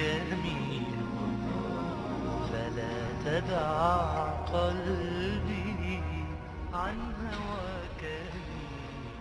يمين فلا تدع قلبي عن هواك يمين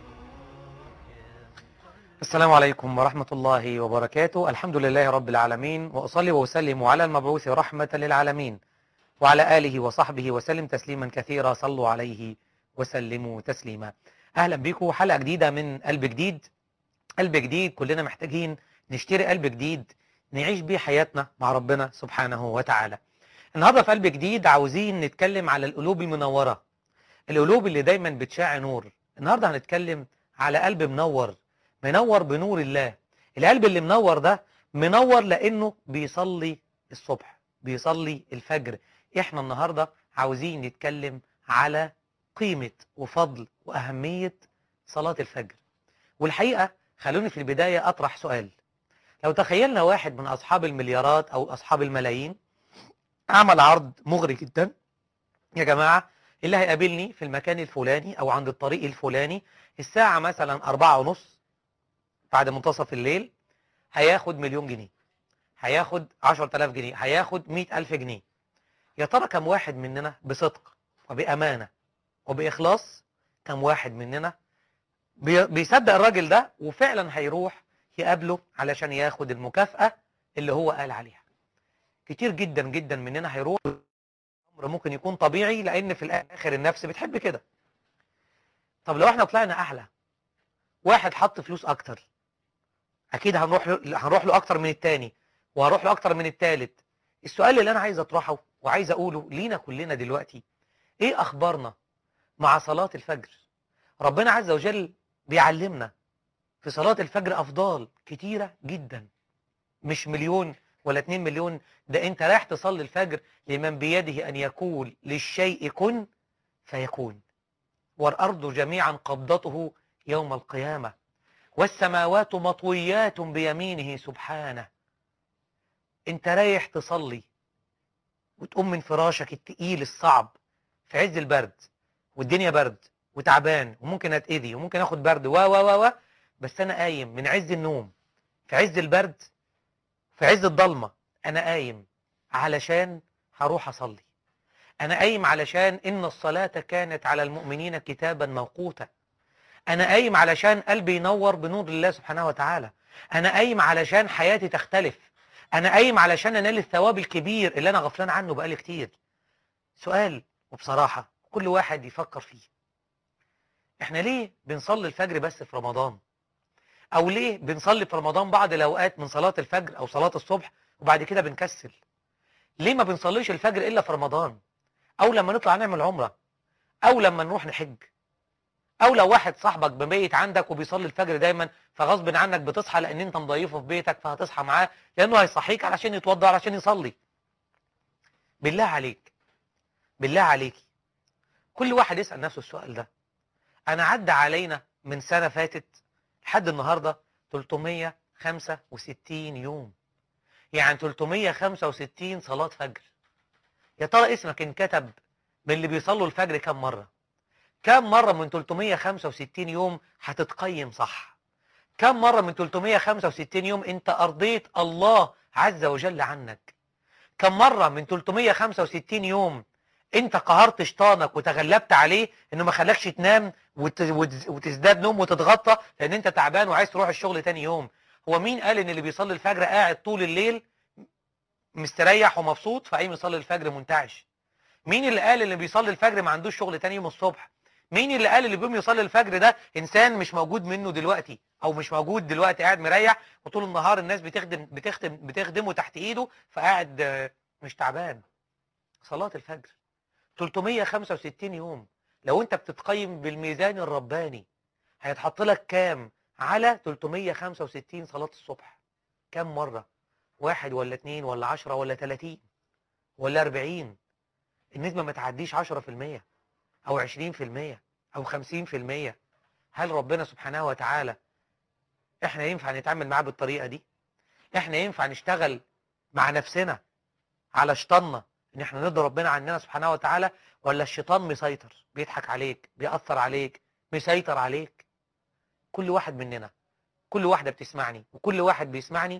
السلام عليكم ورحمة الله وبركاته الحمد لله رب العالمين وأصلي وأسلم على المبعوث رحمة للعالمين وعلى آله وصحبه وسلم تسليما كثيرا صلوا عليه وسلموا تسليما أهلا بكم حلقة جديدة من قلب جديد قلب جديد كلنا محتاجين نشتري قلب جديد نعيش بيه حياتنا مع ربنا سبحانه وتعالى النهاردة في قلب جديد عاوزين نتكلم على القلوب المنورة القلوب اللي دايما بتشاع نور النهاردة هنتكلم على قلب منور منور بنور الله القلب اللي منور ده منور لانه بيصلي الصبح بيصلي الفجر احنا النهارده عاوزين نتكلم على قيمة وفضل واهمية صلاة الفجر والحقيقة خلوني في البداية اطرح سؤال لو تخيلنا واحد من اصحاب المليارات او اصحاب الملايين عمل عرض مغري جدا يا جماعة اللي هيقابلني في المكان الفلاني او عند الطريق الفلاني الساعة مثلا أربعة ونص بعد منتصف الليل هياخد مليون جنيه هياخد عشرة آلاف جنيه هياخد مئة ألف جنيه يا ترى كم واحد مننا بصدق وبأمانة وبإخلاص كم واحد مننا بي- بيصدق الراجل ده وفعلا هيروح يقابله علشان ياخد المكافأة اللي هو قال عليها كتير جدا جدا مننا هيروح أمر ممكن يكون طبيعي لأن في الآخر النفس بتحب كده طب لو احنا طلعنا أحلى واحد حط فلوس أكتر اكيد هنروح له هنروح له اكتر من التاني وهروح له اكتر من التالت السؤال اللي انا عايز اطرحه وعايز اقوله لينا كلنا دلوقتي ايه اخبارنا مع صلاة الفجر ربنا عز وجل بيعلمنا في صلاة الفجر افضال كتيرة جدا مش مليون ولا اتنين مليون ده انت رايح تصلي الفجر لمن بيده ان يقول للشيء كن فيكون والارض جميعا قبضته يوم القيامة والسماوات مطويات بيمينه سبحانه انت رايح تصلي وتقوم من فراشك التقيل الصعب في عز البرد والدنيا برد وتعبان وممكن اتأذي وممكن اخد برد و و و و بس انا قايم من عز النوم في عز البرد في عز الضلمة انا قايم علشان هروح اصلي انا قايم علشان ان الصلاة كانت على المؤمنين كتابا موقوتا انا قايم علشان قلبي ينور بنور الله سبحانه وتعالى انا قايم علشان حياتي تختلف انا قايم علشان انال الثواب الكبير اللي انا غفلان عنه بقالي كتير سؤال وبصراحة كل واحد يفكر فيه احنا ليه بنصلي الفجر بس في رمضان او ليه بنصلي في رمضان بعض الاوقات من صلاة الفجر او صلاة الصبح وبعد كده بنكسل ليه ما بنصليش الفجر الا في رمضان او لما نطلع نعمل عمرة او لما نروح نحج او لو واحد صاحبك بميت عندك وبيصلي الفجر دايما فغصب عنك بتصحى لان انت مضيفه في بيتك فهتصحى معاه لانه هيصحيك علشان يتوضى علشان يصلي بالله عليك بالله عليكي كل واحد يسأل نفسه السؤال ده انا عدى علينا من سنة فاتت لحد النهاردة 365 يوم يعني 365 صلاة فجر يا ترى اسمك انكتب من اللي بيصلوا الفجر كم مرة كم مرة من 365 يوم هتتقيم صح كم مرة من 365 يوم انت ارضيت الله عز وجل عنك كم مرة من 365 يوم انت قهرت شيطانك وتغلبت عليه انه ما خلاكش تنام وت- وت- وتزداد نوم وتتغطى لان انت تعبان وعايز تروح الشغل تاني يوم هو مين قال ان اللي بيصلي الفجر قاعد طول الليل مستريح ومبسوط فقايم يصلي الفجر منتعش مين اللي قال اللي بيصلي الفجر ما عندوش شغل تاني يوم الصبح مين اللي قال اللي بيقوم يصلي الفجر ده انسان مش موجود منه دلوقتي او مش موجود دلوقتي قاعد مريح وطول النهار الناس بتخدم بتخدم بتخدمه تحت ايده فقاعد آه، مش تعبان صلاة الفجر 365 يوم لو انت بتتقيم بالميزان الرباني هيتحط لك كام على 365 صلاة الصبح كام مرة واحد ولا اتنين ولا عشرة ولا تلاتين ولا اربعين النسبة ما تعديش عشرة في المية او عشرين في المية او خمسين في المية هل ربنا سبحانه وتعالى احنا ينفع نتعامل معاه بالطريقة دي احنا ينفع نشتغل مع نفسنا على شيطاننا ان احنا نرضي ربنا عننا سبحانه وتعالى ولا الشيطان مسيطر بيضحك عليك بيأثر عليك مسيطر عليك كل واحد مننا كل واحدة بتسمعني وكل واحد بيسمعني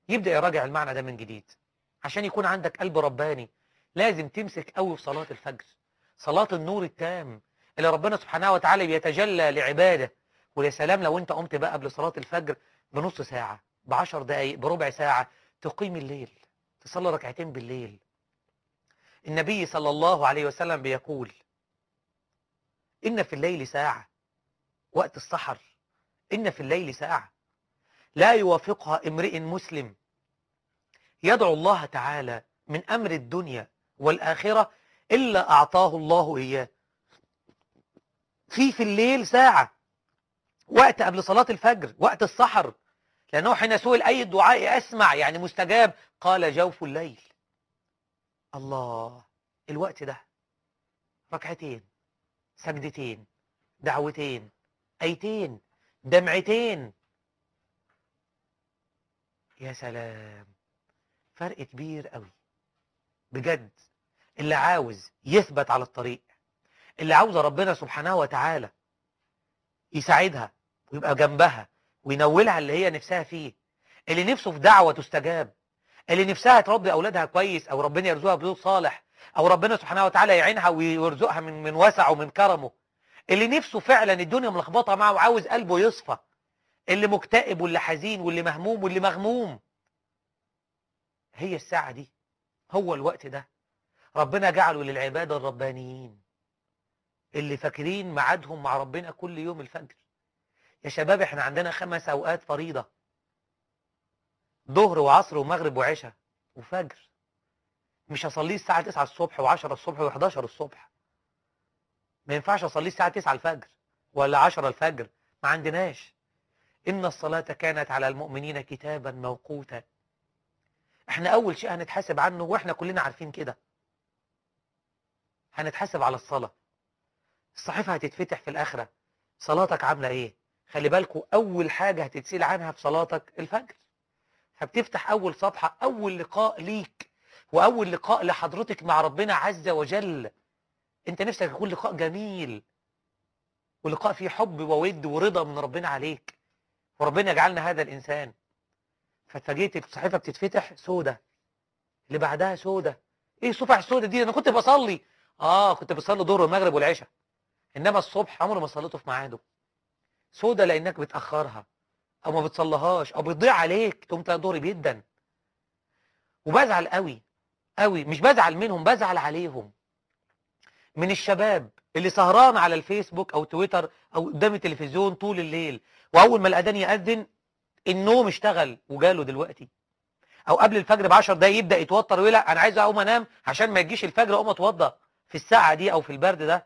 يبدأ يراجع المعنى ده من جديد عشان يكون عندك قلب رباني لازم تمسك قوي في صلاة الفجر صلاة النور التام اللي ربنا سبحانه وتعالى بيتجلى لعباده ويا سلام لو انت قمت بقى قبل صلاة الفجر بنص ساعة بعشر دقايق بربع ساعة تقيم الليل تصلي ركعتين بالليل النبي صلى الله عليه وسلم بيقول إن في الليل ساعة وقت السحر إن في الليل ساعة لا يوافقها امرئ مسلم يدعو الله تعالى من أمر الدنيا والآخرة إلا أعطاه الله إياه في في الليل ساعة وقت قبل صلاة الفجر وقت السحر لأنه حين سئل أي الدعاء أسمع يعني مستجاب قال جوف الليل الله الوقت ده ركعتين سجدتين دعوتين ايتين دمعتين يا سلام فرق كبير قوي بجد اللي عاوز يثبت على الطريق اللي عاوز ربنا سبحانه وتعالى يساعدها ويبقى جنبها وينولها اللي هي نفسها فيه اللي نفسه في دعوة تستجاب اللي نفسها تربي أولادها كويس أو ربنا يرزقها بزوج صالح أو ربنا سبحانه وتعالى يعينها ويرزقها من من وسعه ومن كرمه اللي نفسه فعلا الدنيا ملخبطة معه وعاوز قلبه يصفى اللي مكتئب واللي حزين واللي مهموم واللي مغموم هي الساعة دي هو الوقت ده ربنا جعله للعبادة الربانيين اللي فاكرين ميعادهم مع ربنا كل يوم الفجر يا شباب احنا عندنا خمس اوقات فريضة ظهر وعصر ومغرب وعشاء وفجر مش هصليه الساعة 9 الصبح و10 الصبح و11 الصبح ما ينفعش اصليه الساعة 9 الفجر ولا 10 الفجر ما عندناش إن الصلاة كانت على المؤمنين كتابا موقوتا احنا أول شيء هنتحاسب عنه واحنا كلنا عارفين كده هنتحاسب على الصلاة الصحيفة هتتفتح في الآخرة صلاتك عاملة ايه خلي بالكوا أول حاجة هتتسأل عنها في صلاتك الفجر فبتفتح أول صفحة أول لقاء ليك وأول لقاء لحضرتك مع ربنا عز وجل انت نفسك يكون لقاء جميل ولقاء فيه حب وود ورضا من ربنا عليك وربنا يجعلنا هذا الإنسان فاتفاجئت الصحيفة بتتفتح سودة اللي بعدها سودة ايه الصفح السودة دي انا كنت بصلي اه كنت بصلي ظهر والمغرب والعشاء انما الصبح عمري ما صليته في ميعاده سودة لانك بتأخرها او ما بتصليهاش او بتضيع عليك تقوم تلاقي ظهري جدا وبزعل قوي قوي مش بزعل منهم بزعل عليهم من الشباب اللي سهران على الفيسبوك او تويتر او قدام التلفزيون طول الليل واول ما الاذان ياذن النوم اشتغل وجاله دلوقتي او قبل الفجر ب 10 دقايق يبدا يتوتر ويقول لا انا عايز اقوم انام عشان ما يجيش الفجر اقوم اتوضى في الساعه دي او في البرد ده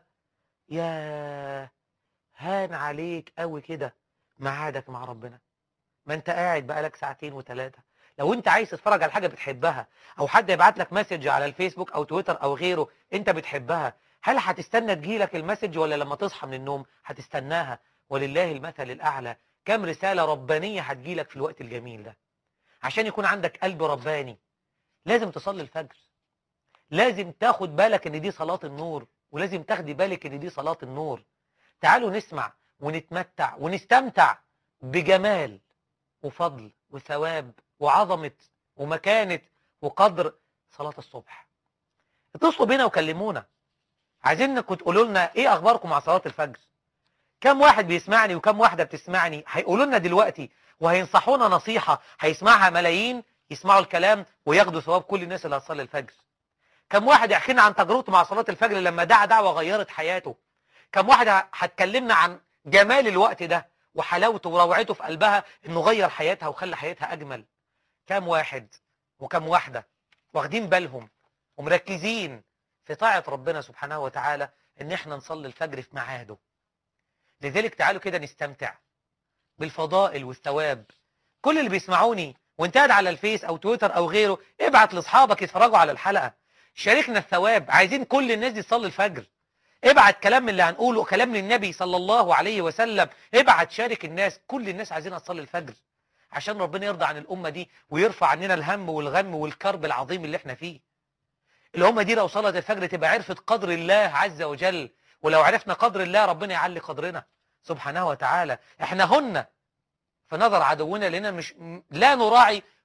يا هان عليك قوي كده ميعادك مع ربنا ما انت قاعد بقالك ساعتين وثلاثه لو انت عايز تتفرج على حاجه بتحبها او حد يبعت لك مسج على الفيسبوك او تويتر او غيره انت بتحبها هل هتستنى تجيلك المسج ولا لما تصحى من النوم هتستناها ولله المثل الاعلى كم رساله ربانيه هتجيلك في الوقت الجميل ده عشان يكون عندك قلب رباني لازم تصلي الفجر لازم تاخد بالك ان دي صلاه النور ولازم تاخدي بالك ان دي صلاه النور تعالوا نسمع ونتمتع ونستمتع بجمال وفضل وثواب وعظمه ومكانه وقدر صلاه الصبح اتصلوا بينا وكلمونا عايزينكم تقولوا لنا ايه اخباركم مع صلاه الفجر كم واحد بيسمعني وكم واحده بتسمعني هيقولوا لنا دلوقتي وهينصحونا نصيحه هيسمعها ملايين يسمعوا الكلام وياخدوا ثواب كل الناس اللي هتصلي الفجر كم واحد يحكي لنا عن تجربته مع صلاه الفجر لما دعا دعوه غيرت حياته كم واحد هتكلمنا عن جمال الوقت ده وحلاوته وروعته في قلبها انه غير حياتها وخلى حياتها اجمل كم واحد وكم واحده واخدين بالهم ومركزين في طاعه ربنا سبحانه وتعالى ان احنا نصلي الفجر في ميعاده لذلك تعالوا كده نستمتع بالفضائل والثواب كل اللي بيسمعوني وانت قاعد على الفيس او تويتر او غيره ابعت لاصحابك يتفرجوا على الحلقه شاركنا الثواب عايزين كل الناس دي تصلي الفجر ابعت كلام من اللي هنقوله كلام للنبي صلى الله عليه وسلم ابعت شارك الناس كل الناس عايزينها تصلي الفجر عشان ربنا يرضى عن الامه دي ويرفع عننا الهم والغم والكرب العظيم اللي احنا فيه الامه دي لو صلت الفجر تبقى عرفت قدر الله عز وجل ولو عرفنا قدر الله ربنا يعلي قدرنا سبحانه وتعالى احنا هن في نظر عدونا لنا مش لا نراعي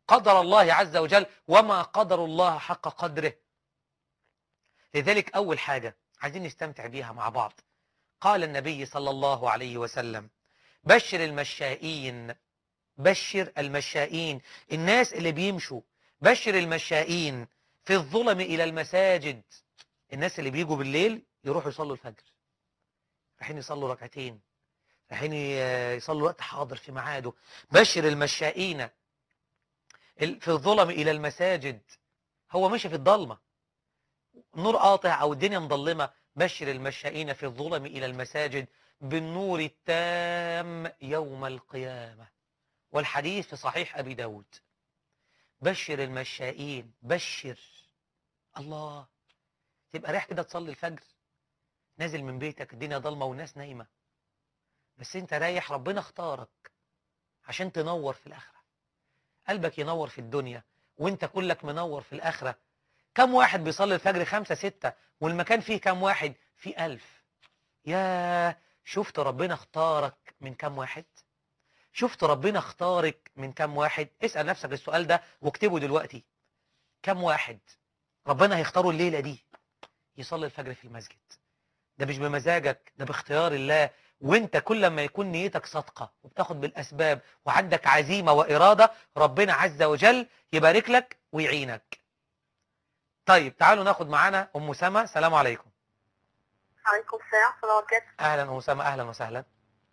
قدر الله عز وجل وما قدر الله حق قدره لذلك أول حاجة عايزين نستمتع بيها مع بعض قال النبي صلى الله عليه وسلم بشر المشائين بشر المشائين الناس اللي بيمشوا بشر المشائين في الظلم إلى المساجد الناس اللي بيجوا بالليل يروحوا يصلوا الفجر رايحين يصلوا ركعتين رايحين ي- يصلوا وقت حاضر في ميعاده بشر المشائين ال- في الظلم إلى المساجد هو ماشي في الضلمة النور قاطع أو الدنيا مظلمة بشر المشائين في الظلم إلى المساجد بالنور التام يوم القيامة والحديث في صحيح أبي داود بشر المشائين بشر الله تبقى رايح كده تصلي الفجر نازل من بيتك الدنيا ضلمة والناس نايمة بس انت رايح ربنا اختارك عشان تنور في الآخرة قلبك ينور في الدنيا وانت كلك منور في الآخرة كم واحد بيصلي الفجر خمسة ستة والمكان فيه كم واحد فيه ألف يا شفت ربنا اختارك من كم واحد شفت ربنا اختارك من كم واحد اسأل نفسك السؤال ده واكتبه دلوقتي كم واحد ربنا هيختاره الليلة دي يصلي الفجر في المسجد ده مش بمزاجك ده باختيار الله وانت كل ما يكون نيتك صادقة وبتاخد بالأسباب وعندك عزيمة وإرادة ربنا عز وجل يبارك لك ويعينك طيب تعالوا ناخد معانا أم سما سلام عليكم عليكم السلام ورحمة الله وبركاته أهلا أم سما أهلا وسهلا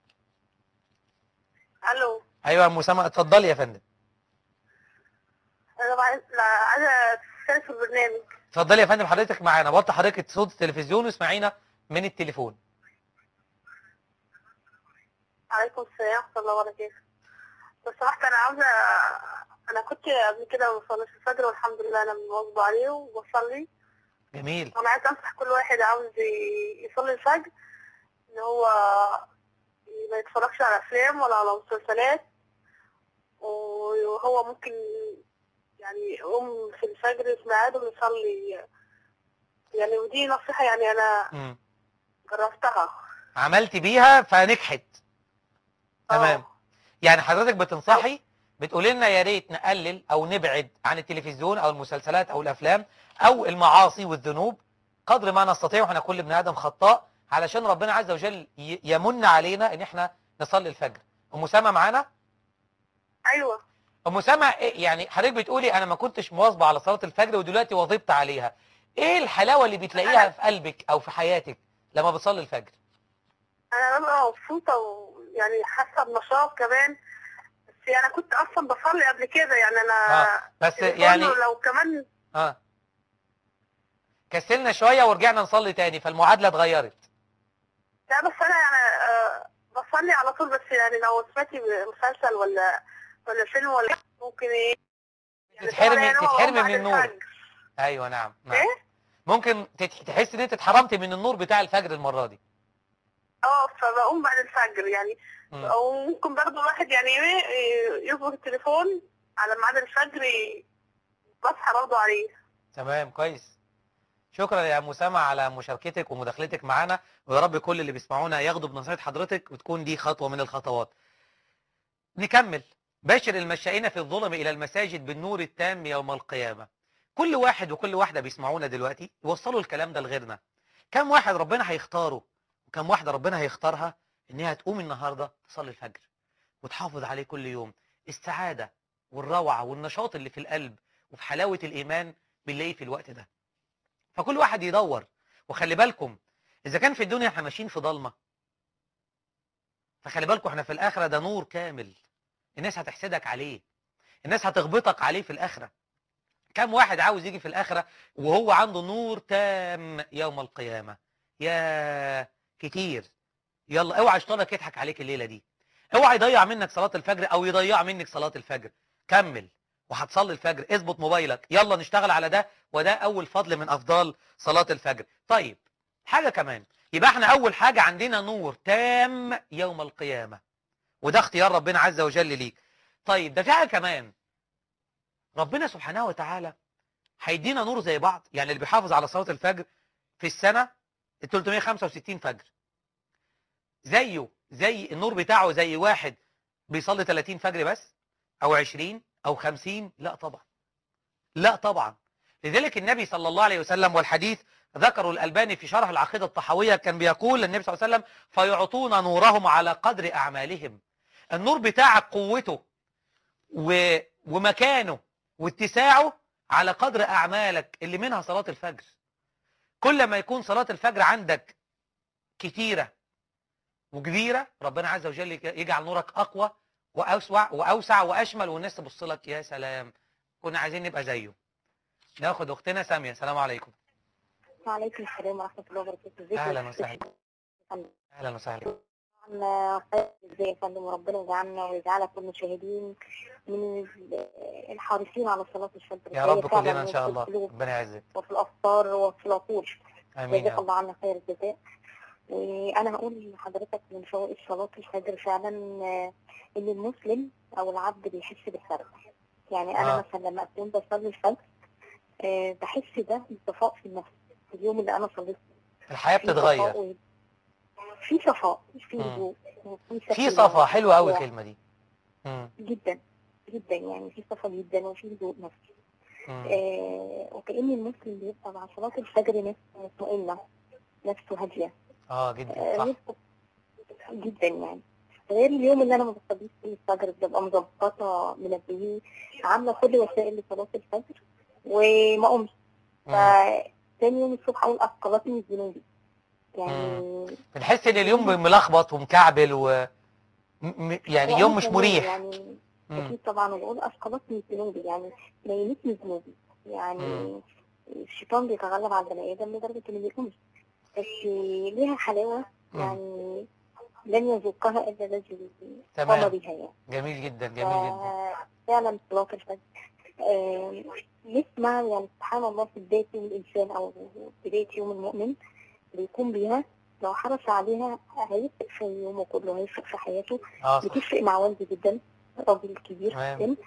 ألو أيوة يا أم سما اتفضلي يا فندم أنا عايز لا، عايزة أشترك في البرنامج اتفضلي يا فندم حضرتك معانا وطي حضرتك صوت التلفزيون واسمعينا من التليفون عليكم السلام ورحمة الله وبركاته لو سمحت أنا عاوزة أنا كنت قبل كده ما بصليش الفجر والحمد لله أنا مواظبة عليه وبصلي جميل أنا عايزة أنصح كل واحد عاوز ي- يصلي الفجر إن هو ما يتفرجش على أفلام ولا على مسلسلات وهو ممكن يعني يقوم في الفجر في ميعاده ويصلي يعني ودي نصيحة يعني أنا مم. جربتها عملتي بيها فنجحت تمام آه. يعني حضرتك بتنصحي بتقولي لنا يا ريت نقلل او نبعد عن التلفزيون او المسلسلات او الافلام او المعاصي والذنوب قدر ما نستطيع واحنا كل ابن ادم خطاء علشان ربنا عز وجل ي- يمن علينا ان احنا نصلي الفجر ام سما معانا أيوة ام سما إيه- يعني حضرتك بتقولي انا ما كنتش مواظبه على صلاه الفجر ودلوقتي واظبت عليها ايه الحلاوه اللي بتلاقيها في قلبك او في حياتك لما بتصلي الفجر أنا ببقى مبسوطة ويعني حاسة بنشاط كمان بس أنا كنت أصلا بصلي قبل كده يعني أنا اه بس الظن يعني لو كمان اه كسلنا شويه ورجعنا نصلي تاني فالمعادله اتغيرت لا بس أنا يعني آه، بصلي على طول بس يعني لو سمعتي مسلسل ولا ولا فيلم ولا ممكن إيه يعني تتحرمي- طبعاً يعني هو تتحرمي بعد من النور. الفجر. ايوه نعم نعم إيه؟ ممكن تت- تحس ان انت اتحرمتي من النور بتاع الفجر المره دي اه فبقوم بعد الفجر يعني مم. او ممكن برضه الواحد يعني ايه إيه، يظبط التليفون على ميعاد الفجر ي- بصحى برضه عليه تمام كويس شكرا يا ام سما على مشاركتك ومداخلتك معانا ويا رب كل اللي بيسمعونا ياخدوا بنصيحه حضرتك وتكون دي خطوه من الخطوات نكمل بشر المشائين في الظلم الى المساجد بالنور التام يوم القيامه كل واحد وكل واحده بيسمعونا دلوقتي يوصلوا الكلام ده لغيرنا كم واحد ربنا هيختاره وكم واحده ربنا هيختارها انها تقوم النهارده تصلي الفجر وتحافظ عليه كل يوم السعاده والروعه والنشاط اللي في القلب وفي حلاوه الايمان بنلاقيه في الوقت ده فكل واحد يدور وخلي بالكم اذا كان في الدنيا احنا ماشيين في ضلمه فخلي بالكم احنا في الاخره ده نور كامل الناس هتحسدك عليه الناس هتغبطك عليه في الاخره كم واحد عاوز يجي في الاخره وهو عنده نور تام يوم القيامه يا كتير يلا اوعى شيطانك يضحك عليك الليله دي اوعى يضيع منك صلاه الفجر او يضيع منك صلاه الفجر كمل وهتصلي الفجر اظبط موبايلك يلا نشتغل على ده وده اول فضل من افضال صلاه الفجر طيب حاجه كمان يبقى احنا اول حاجه عندنا نور تام يوم القيامه وده اختيار ربنا عز وجل ليك طيب ده في حاجه كمان ربنا سبحانه وتعالى هيدينا نور زي بعض يعني اللي بيحافظ على صلاه الفجر في السنه ال 365 فجر زيه زي النور بتاعه زي واحد بيصلي 30 فجر بس او 20 او خمسين لا طبعا لا طبعا لذلك النبي صلى الله عليه وسلم والحديث ذكروا الألباني في شرح العقيدة الطحوية كان بيقول النبي صلى الله عليه وسلم فيعطون نورهم على قدر أعمالهم النور بتاعك قوته و... ومكانه واتساعه على قدر أعمالك اللي منها صلاة الفجر كل ما يكون صلاة الفجر عندك كتيرة وكبيرة ربنا عز وجل يجعل نورك أقوى وأوسع وأوسع وأشمل والناس تبص لك يا سلام كنا عايزين نبقى زيه ناخد أختنا سامية السلام عليكم وعليكم السلام ورحمة الله وبركاته ازيك أهلا يا وسهلا فندم؟ أهلا وسهلا طبعاً خير ازاي يا فندم وربنا يجعلنا ويجعلك المشاهدين من الحريصين على صلاة الفجر يا فهي رب فعلاً كلنا إن نور شاء في الله القلوب ربنا يعزك وفي الأفكار وفي العقول آمين يا جزاك رب الله عنا خير الجزاء وانا هقول لحضرتك من فوائد صلاه الفجر فعلا آه، ان المسلم او العبد بيحس بالفرق يعني انا آه. مثلا لما اكون بصلي الفجر آه، بحس ده بصفاء في النفس في اليوم اللي انا صليت فيه. الحياة في بتتغير صفاء و- في صفاء في مم. هدوء وفي في سكينة صفا حلوة قوي وفي الكلمة دي مم. جدا جدا يعني في صفاء جدا وفي هدوء نفسي مم. آه، وكأن المسلم بيبقى مع صلاة الفجر نفسه مطمئنة نفسه هادية اه جدا آه، صح نفسه جدا يعني غير اليوم اللي انا ما بصليش فيه الفجر ببقى مظبطة منبهين عاملة كل وسائل لصلاة الفجر وما قمت مم. فتاني يوم الصبح أقول أثقلتني الذنوب يعني بنحس ان اليوم ملخبط ومكعبل و م- م- يعني يوم مش كمان مريح يعني مم. أكيد طبعا بقول أثقلتني ذنوبي يعني نيمتني ذنوبي يعني مم. الشيطان بيتغلب على البني آدم لدرجة إنه بيقومش بس ليها حلاوة مم. يعني لن يذوقها إلا الذي تمام. قام بها يعني جميل جدا جميل جدا فعلا صلاة الفجر آه، نسمع يعني سبحان الله في بداية يوم الإنسان أو بداية يوم المؤمن بيكون بيها لو حرص عليها هيفرق في يومه كله هيفرق في حياته اه صح بتفرق مع والدي جدا راجل كبير في تمام. السن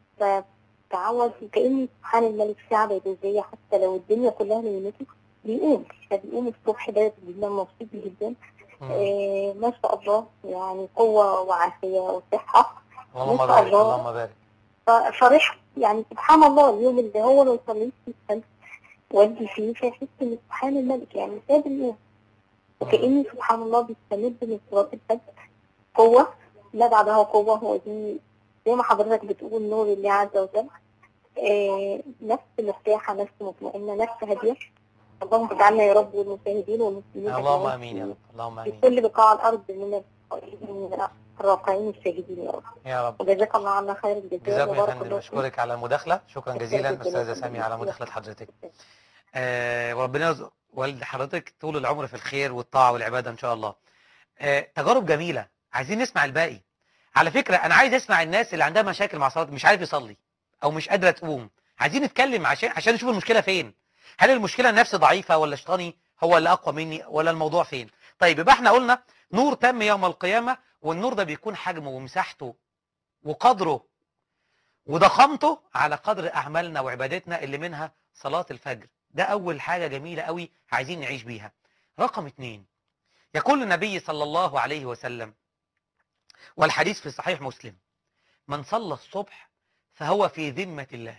فتعود كأن سبحان الملك ساعة بيدوزية حتى لو الدنيا كلها نيمته بيقوم فبيقوم الصبح ده جدا مبسوط جدا مم. آه ما شاء الله يعني قوة وعافية وصحة اللهم ما شاء بارك الله. اللهم بارك فرح يعني سبحان الله اليوم اللي هو ما يصليش فيه الفجر والدي فيه فيحس ان سبحان الملك يعني ساب اليوم وكأن سبحان الله بيستمد من صلاة الفجر قوة لا بعدها قوة هو دي زي ما حضرتك بتقول نور الله عز وجل آه نفس مرتاحة نفس مطمئنة نفس هادية اللهم اجعلنا يا رب والمشاهدين والمسلمين اللهم أجمعين امين يا رب اللهم في امين كل بقاع الأرض من من الراقعين الشاهدين يا رب يا رب وجزاك الله عنا خير الجزاء جزاكم يا وبارك فندم الله فيك. بشكرك على المداخلة شكرا جزيلا جدا. أستاذة سامية على مداخلة حضرتك آه وربنا يرزق والد حضرتك طول العمر في الخير والطاعة والعبادة إن شاء الله آه تجارب جميلة عايزين نسمع الباقي على فكرة أنا عايز أسمع الناس اللي عندها مشاكل مع صلاة مش عارف يصلي أو مش قادرة تقوم عايزين نتكلم عشان عشان نشوف المشكلة فين هل المشكلة نفسي ضعيفة ولا شيطاني هو اللي أقوى مني ولا الموضوع فين طيب يبقى احنا قلنا نور تم يوم القيامة والنور ده بيكون حجمه ومساحته وقدره وضخامته على قدر أعمالنا وعبادتنا اللي منها صلاة الفجر ده أول حاجة جميلة قوي عايزين نعيش بيها رقم اتنين يقول النبي صلى الله عليه وسلم والحديث في صحيح مسلم من صلى الصبح فهو في ذمة الله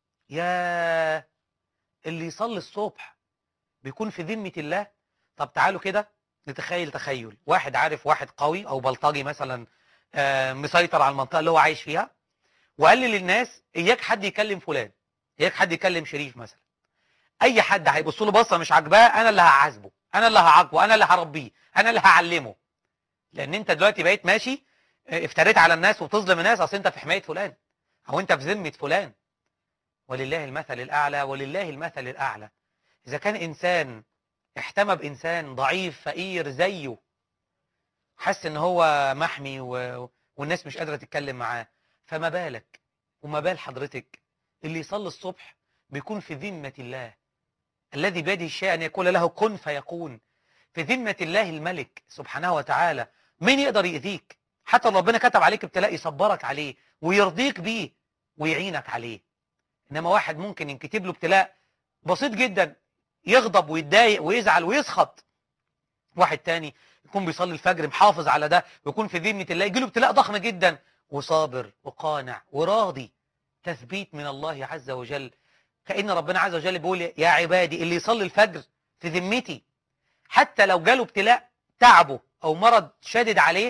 يا اللي يصلي الصبح بيكون في ذمة الله طب تعالوا كده نتخيل تخيل واحد عارف واحد قوي أو بلطجي مثلا آه، مسيطر على المنطقة اللي هو عايش فيها وقال لي للناس اياك حد يكلم فلان اياك حد يكلم شريف مثلا اي حد هيبص له بصه مش عاجباه انا اللي هعذبه انا اللي هعاقبه انا اللي هربيه انا اللي هعلمه لان انت دلوقتي بقيت ماشي اه، افتريت على الناس وبتظلم الناس اصل انت في حمايه فلان او انت في ذمه فلان ولله المثل الاعلى ولله المثل الاعلى اذا كان انسان احتمى بانسان ضعيف فقير زيه حس ان هو محمي و... والناس مش قادره تتكلم معاه فما بالك وما بال حضرتك اللي يصلي الصبح بيكون في ذمة الله الذي بيده الشيء أن يقول له كن فيكون في ذمة الله الملك سبحانه وتعالى مين يقدر يأذيك حتى لو ربنا كتب عليك ابتلاء يصبرك عليه ويرضيك بيه ويعينك عليه إنما واحد ممكن ينكتب له ابتلاء بسيط جدا يغضب ويتضايق ويزعل ويسخط واحد تاني يكون بيصلي الفجر محافظ على ده ويكون في ذمة الله يجي له ابتلاء ضخم جدا وصابر وقانع وراضي تثبيت من الله عز وجل كأن ربنا عز وجل بيقول يا عبادي اللي يصلي الفجر في ذمتي حتى لو جاله ابتلاء تعبه أو مرض شادد عليه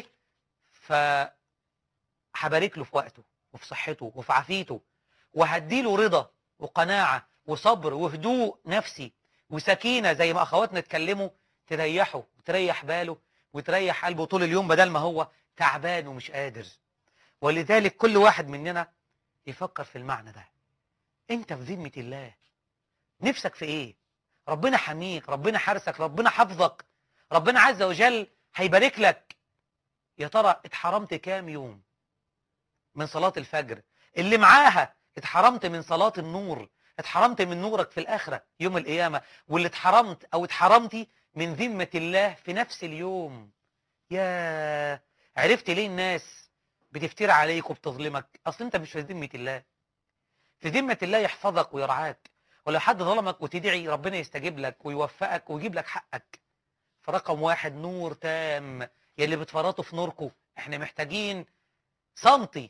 فهبارك له في وقته وفي صحته وفي عافيته وهديله رضا وقناعة وصبر وهدوء نفسي وسكينة زي ما أخواتنا اتكلموا تريحه وتريح باله وتريح قلبه طول اليوم بدل ما هو تعبان ومش قادر ولذلك كل واحد مننا يفكر في المعنى ده انت في ذمة الله نفسك في ايه ربنا حميك ربنا حارسك ربنا حفظك ربنا عز وجل هيبارك لك يا ترى اتحرمت كام يوم من صلاة الفجر اللي معاها اتحرمت من صلاة النور اتحرمت من نورك في الآخرة يوم القيامة واللي اتحرمت أو اتحرمتي من ذمة الله في نفس اليوم يا عرفت ليه الناس بتفتري عليك وبتظلمك أصل أنت مش في ذمة الله في ذمة الله يحفظك ويرعاك ولو حد ظلمك وتدعي ربنا يستجيب لك ويوفقك ويجيب لك حقك فرقم واحد نور تام يلي بتفرطوا في نوركم احنا محتاجين سنتي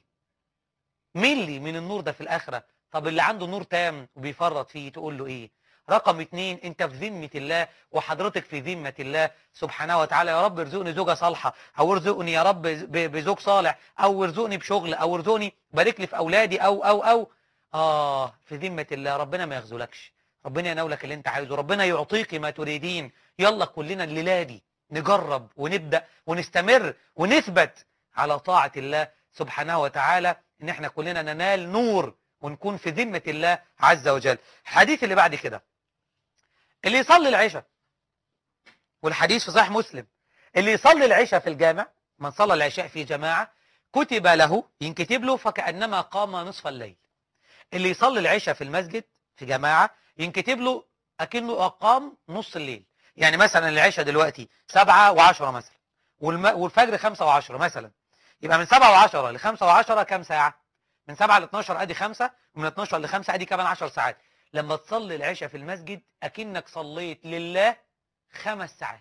ملي من النور ده في الآخرة طب اللي عنده نور تام وبيفرط فيه تقول له ايه رقم اتنين انت في ذمة الله وحضرتك في ذمة الله سبحانه وتعالى يا رب ارزقني زوجة صالحة او ارزقني يا رب ب- بزوج صالح او ارزقني بشغل او ارزقني بارك لي في اولادي او او او اه في ذمة الله ربنا ما يخذلكش ربنا يناولك اللي انت عايزه ربنا يعطيك ما تريدين يلا كلنا الليلة دي نجرب ونبدأ ونستمر ونثبت على طاعة الله سبحانه وتعالى ان احنا كلنا ننال نور ونكون في ذمة الله عز وجل الحديث اللي بعد كده اللي يصلي العشاء والحديث في صحيح مسلم اللي يصلي العشاء في الجامع من صلى العشاء في جماعة كتب له ينكتب له فكأنما قام نصف الليل اللي يصلي العشاء في المسجد في جماعة ينكتب له أكنه أقام نص الليل يعني مثلا العشاء دلوقتي سبعة وعشرة مثلا والم... والفجر خمسة وعشرة مثلا يبقى من سبعة وعشرة لخمسة وعشرة كام ساعة من سبعة ل 12 ادي خمسة ومن 12 ل 5 ادي كمان 10 ساعات لما تصلي العشاء في المسجد اكنك صليت لله خمس ساعات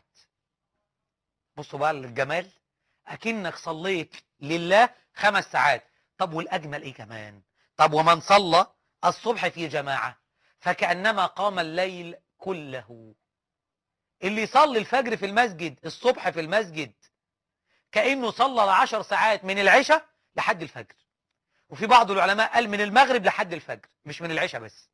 بصوا بقى الجمال اكنك صليت لله خمس ساعات طب والاجمل ايه كمان طب ومن صلى الصبح في جماعة فكأنما قام الليل كله اللي يصلي الفجر في المسجد الصبح في المسجد كأنه صلى العشر ساعات من العشاء لحد الفجر وفي بعض العلماء قال من المغرب لحد الفجر مش من العشاء بس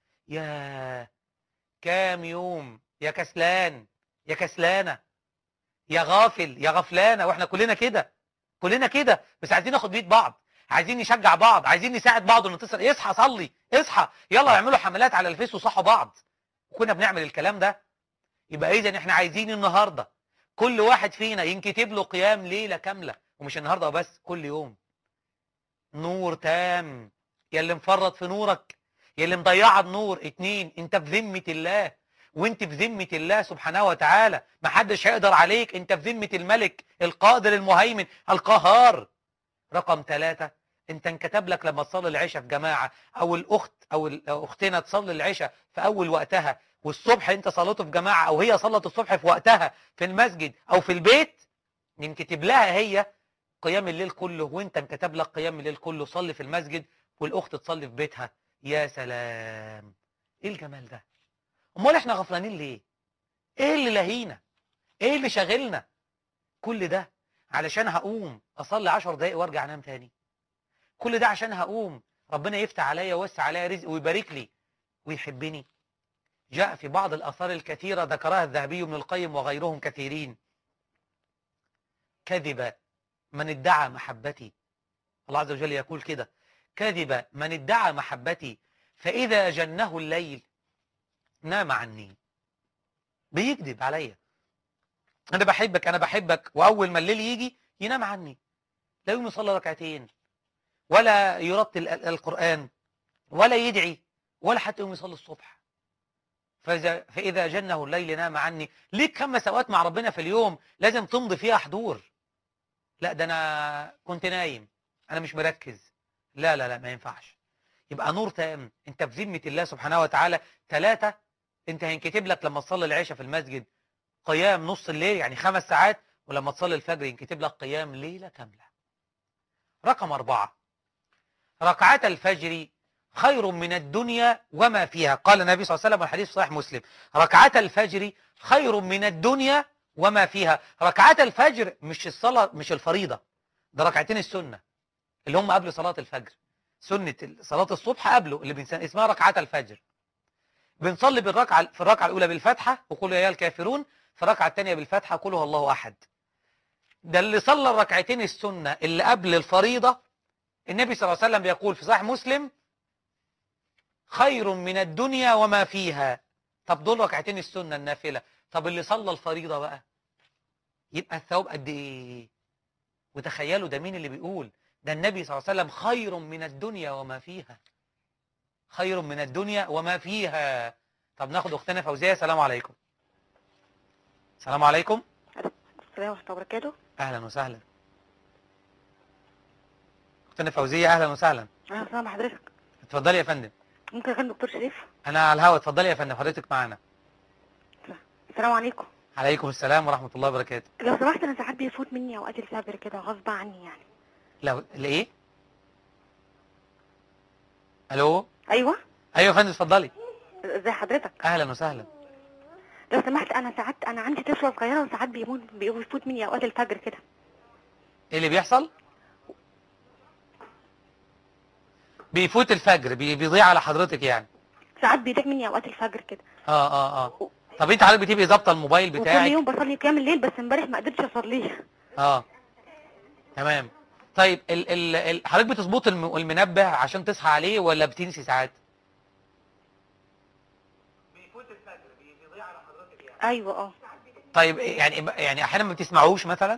يا كام يوم يا كسلان يا كسلانة يا غافل يا غفلانة واحنا كلنا كده كلنا كده بس عايزين ناخد بيد بعض عايزين نشجع بعض عايزين نساعد بعض ونتصل اصحى صلي اصحى يلا اعملوا حملات على الفيس وصحوا بعض وكنا بنعمل الكلام ده يبقى اذا احنا عايزين النهارده كل واحد فينا ينكتب له قيام ليله كامله ومش النهارده بس كل يوم نور تام يا اللي مفرط في نورك يا اللي مضيعه النور اتنين انت في ذمه الله وانت في ذمه الله سبحانه وتعالى محدش هيقدر عليك انت في ذمه الملك القادر المهيمن القهار رقم ثلاثة انت انكتب لك لما تصلي العشاء في جماعة او الاخت او ال- أو اختنا تصلي العشاء في اول وقتها والصبح انت صليته في جماعة او هي صلت الصبح في وقتها في المسجد او في البيت ينكتب لها هي قيام الليل كله وانت انكتب لك قيام الليل كله صلي في المسجد والاخت تصلي في بيتها يا سلام ايه الجمال ده امال احنا غفلانين ليه ايه اللي لهينا ايه اللي شاغلنا كل ده علشان هقوم اصلي عشر دقايق وارجع انام تاني كل ده عشان هقوم ربنا يفتح عليا ويوسع عليا رزق ويبارك لي ويحبني جاء في بعض الآثار الكثيرة ذكرها الذهبي من القيم وغيرهم كثيرين كذب من ادعى محبتي الله عز وجل يقول كده كذب من ادعى محبتي فإذا جنه الليل نام عني بيكذب عليا أنا بحبك أنا بحبك وأول ما الليل يجي ينام عني لا يقوم يصلي ركعتين ولا يرتل ال- القرآن ولا يدعي ولا حتى يقوم يصلي الصبح فإذا, فإذا جنه الليل نام عني ليك خمس أوقات مع ربنا في اليوم لازم تمضي فيها حضور لا ده أنا كنت نايم أنا مش مركز لا لا لا ما ينفعش يبقى نور تام أنت في ذمة الله سبحانه وتعالى ثلاثة أنت هينكتب لك لما تصلي العشاء في المسجد قيام نص الليل يعني خمس ساعات ولما تصلي الفجر ينكتب لك قيام ليلة كاملة رقم أربعة ركعات الفجر خير من الدنيا وما فيها قال النبي صلى الله عليه وسلم والحديث صحيح مسلم ركعات الفجر خير من الدنيا وما فيها ركعات الفجر مش الصلاة مش الفريضة ده ركعتين السنة اللي هم قبل صلاة الفجر سنة صلاة الصبح قبله اللي بنسان اسمها ركعات الفجر بنصلي بالركعة في الركعة الأولى بالفاتحة وقول يا أيها الكافرون في الركعة الثانية بالفاتحة قل هو الله أحد ده اللي صلى الركعتين السنة اللي قبل الفريضة النبي صلى الله عليه وسلم بيقول في صحيح مسلم خير من الدنيا وما فيها طب دول ركعتين السنة النافلة طب اللي صلى الفريضة بقى يبقى الثواب قد ايه وتخيلوا ده مين اللي بيقول ده النبي صلى الله عليه وسلم خير من الدنيا وما فيها خير من الدنيا وما فيها طب ناخد اختنا فوزية السلام عليكم السلام عليكم السلام ورحمة الله وبركاته اهلا وسهلا اختنا فوزية اهلا وسهلا أهلا وسهلا بحضرتك اتفضلي يا فندم ممكن أكلم دكتور شريف انا على الهوا اتفضلي يا فندم حضرتك معانا السلام عليكم عليكم السلام ورحمة الله وبركاته لو سمحت أنا ساعات بيفوت مني أوقات الفجر كده غصب عني يعني لو لايه الو أيوه ايوه يا فندم اتفضلي ازي حضرتك اهلا وسهلا لو سمحت أنا ساعات أنا عندي طفلة صغيرة وساعات بيموت بيفوت مني أوقات الفجر كده ايه اللي بيحصل بيفوت الفجر بي- بيضيع على حضرتك يعني ساعات بيضيع مني أوقات الفجر كده اه اه اه طب انت حضرتك بتبقي ظابطه الموبايل وكل بتاعك يوم بصلي قيام الليل بس امبارح ما قدرتش أصليه اه تمام طيب ال ال ال حضرتك بتظبط الم- المنبه عشان تصحى عليه ولا بتنسي ساعات بيفوت الفجر بيضيع على حضرتك يعني أيوه أه طيب يعني يعني احيانا ما بتسمعوش مثلا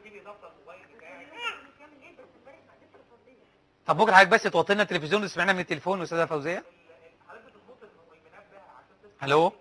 طب ممكن حضرتك بس توطي لنا التلفزيون وتسمعنا من التليفون استاذه فوزيه الو